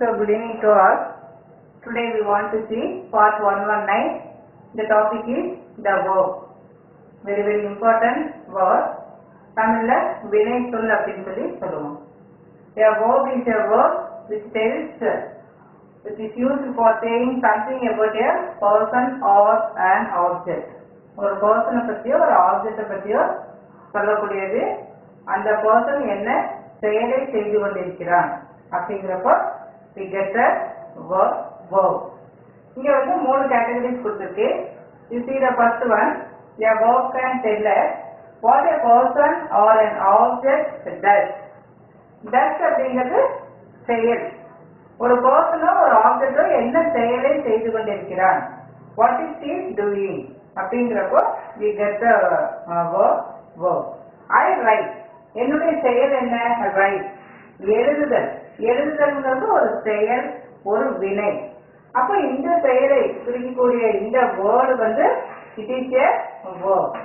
So good evening to all. Today we want to see part 119. The topic is the verb. Very very important word. தமிழ்ல வினை சொல் அப்படின்னு சொல்லி சொல்லுவோம். A verb is a word which tells which is used for saying something about a person or an object. ஒரு பர்சனை பத்தியோ ஒரு ஆப்ஜெக்டை பத்தியோ சொல்லக்கூடியது அந்த பர்சன் என்ன செயலை செய்து கொண்டிருக்கிறான் அப்படிங்கிறப்போ we get the verb verb. இங்க வந்து மூணு கேட்டகரிஸ் கொடுத்துருக்கு you see the first one a verb can tell us what a person or an object does does அப்படிங்கிறது செயல் ஒரு பர்சனோ ஒரு ஆப்ஜெக்டோ என்ன செயலை செய்து கொண்டிருக்கிறான் வாட் இஸ் he doing அப்படிங்கிறப்போ we get the uh, verb verb I write என்னுடைய செயல் என்ன ரைட் எழுதுதல் எழுதுதல்ங்கிறது ஒரு செயல் ஒரு வினை அப்ப இந்த செயலை குறிக்கக்கூடிய இந்த வேர்டு வந்து it is a word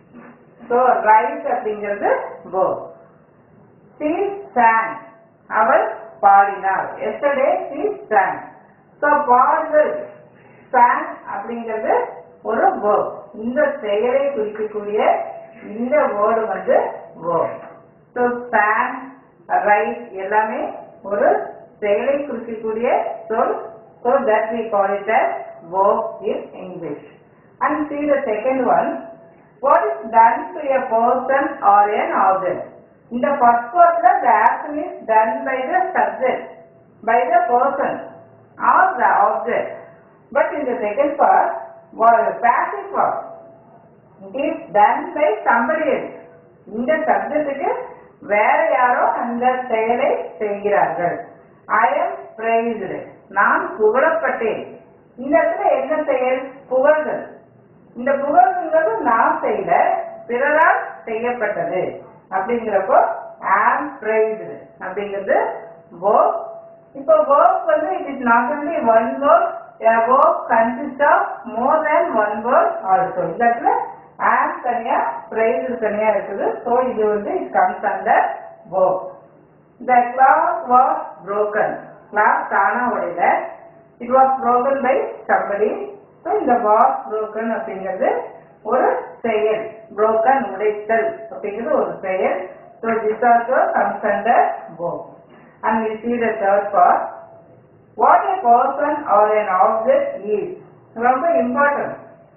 so right அப்படிங்கிறது வேர்ட் she sang அவள் பாடினாள் எஸ்டர்டே she sang ஸோ பாடுதல் sang அப்படிங்கிறது ஒரு verb இந்த செயலை குறிக்கக்கூடிய இந்த வேர்டு வந்து verb ஸோ sang ரைட் எல்லாமே ஒரு செயலை குறிக்கக்கூடிய சொல் so that we call it as verb in English and see the second one what is done to a person or an object இந்த first partல the action is done by the subject by the person or the object but in the second part what passive part it is done by somebody else இந்த சப்ஜெக்ட்டுக்கு வேற யாரோ அந்த செயலை செய்கிறார்கள் I am praised நான் புகழப்பட்டேன் இந்த இடத்துல என்ன செயல் புகழ்தல் இந்த புகழ்ங்கிறது நான் செய்யல பிறரால் செய்யப்பட்டது அப்படிங்கிறப்போ ஆம் praised அப்படிங்கிறது verb இப்போ verb வந்து it is not only one word a verb consists of more than one word also இந்த இடத்துல ஆம் தனியா praised தனியா இருக்குது ஸோ இது வந்து it comes under verb the glass was broken glass தானா உடையல it was broken by somebody so இந்த was broken அப்படிங்கிறது ஒரு செயல் broken உடைத்தல் அப்படிங்கிறது ஒரு செயல் so this also comes under verb and we see the third part what a person or an object is ரொம்ப important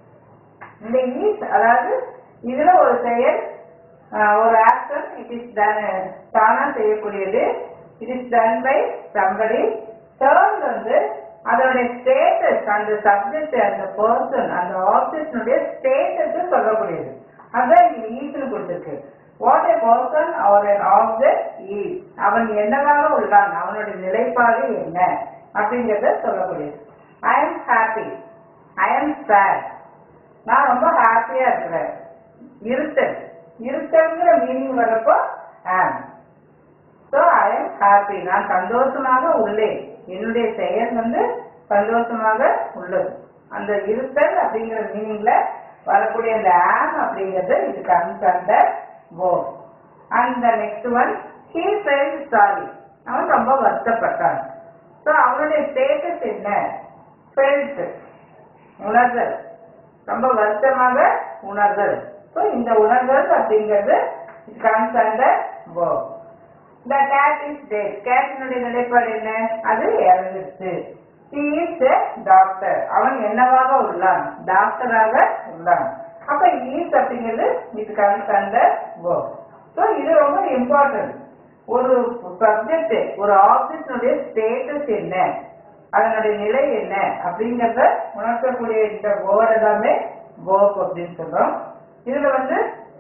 இந்த இஸ் அதாவது இதுல ஒரு செயல் ஆஹ், ஒரு ஆக்ஷன் இட் இஸ் டன் தானா செய்யக்கூடியது it is done by somebody third வந்து அதோடைய ஸ்டேட்டஸ் அந்த சப்ஜெக்ட் அந்த பர்சன் அந்த ஆப்ஜெக்டினுடைய ஸ்டேட்டஸ் சொல்லக்கூடியது அதான் இங்க ஈஸ்னு கொடுத்துருக்கு வாட் ஏ பர்சன் அவர் an ஆப்ஜெக்ட் இஸ் அவன் என்னவாக உள்ளான் அவனுடைய நிலைப்பாடு என்ன அப்படிங்கறத சொல்லக்கூடியது I am happy I am sad நான் ரொம்ப ஹாப்பியா இருக்கிறேன் இருத்தல் இருத்தல்ங்கிற மீனிங் வரப்போ am so I am happy நான் சந்தோஷமாக உள்ளேன் என்னுடைய செயல் வந்து சந்தோஷமாக உள்ளது அந்த இருத்தல் அப்படிங்கிற மீனிங்ல வரக்கூடிய அந்த ஆம் அப்படிங்கிறது இது comes under word and the next one he felt sorry அவன் ரொம்ப வருத்தப்பட்டான் ஸோ அவனுடைய ஸ்டேட்டஸ் என்ன ஃபெல்ட் உணர்தல் ரொம்ப வருத்தமாக உணர்தல் ஸோ இந்த உணர்தல் அப்படிங்கிறது comes under verb the cat is dead கேட்டினுடைய நிலைப்பாடு என்ன அது இறந்துருச்சு he is a doctor அவன் என்னவாக உள்ளான் டாக்டராக உள்ளான் அப்ப is அப்படிங்கிறது இது comes under verb ஸோ இது ரொம்ப இம்பார்ட்டன்ட் ஒரு சப்ஜெக்ட் ஒரு ஆப்ஜெக்டினுடைய ஸ்டேட்டஸ் என்ன அதனுடைய நிலை என்ன அப்படிங்கறத உணர்த்தக்கூடிய இந்த வேர்ட் எல்லாமே verb அப்படின்னு சொல்றோம் இதுல வந்து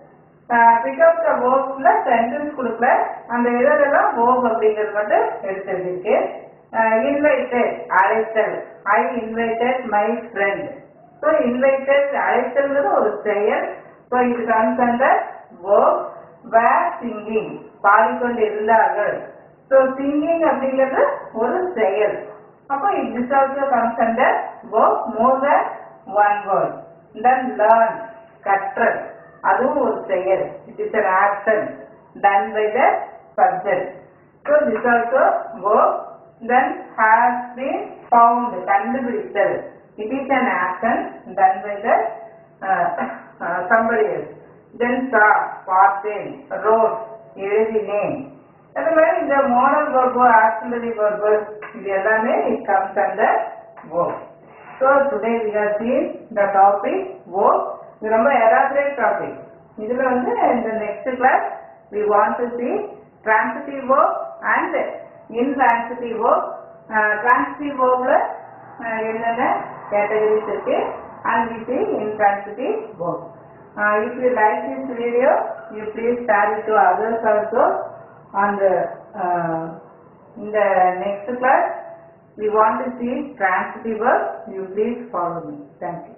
பிக்அப் த வேர்ப்ல சென்டென்ஸ் கொடுக்கல அந்த இதெல்லாம் வேர்ப் அப்படிங்கிறது மட்டும் எடுத்திருக்கு இன்வைட்டட் அழைத்தல் I invited my friend so invited அழைத்தல்ங்கிறது ஒரு செயல் ஸோ இது comes under verb were singing பாடிக்கொண்டு இருந்தார்கள் ஸோ சிங்கிங் அப்படிங்கிறது ஒரு செயல் அப்போ it also comes under verb more than one word then learn கற்றல் அதுவும் ஒரு செயல் it is an action done by the subject so this also verb then has been found கண்டுபிடித்தல் it is an action done by the uh, uh, somebody else then saw பார்த்தேன் wrote எழுதினேன் அது மாதிரி இந்த மோடல் verb ஆக்சிலரி verb இது எல்லாமே it comes under verb so today we are seeing the topic verb இது ரொம்ப elaborate topic இதுல வந்து இந்த next class we want to see transitive verb and intransitive verb uh, transitive verbல uh, என்னென்ன categories இருக்கு and we see intransitive verb uh, if you like this video you please share it to others also and uh, in the next class we want to see transitive verb you please follow me thank you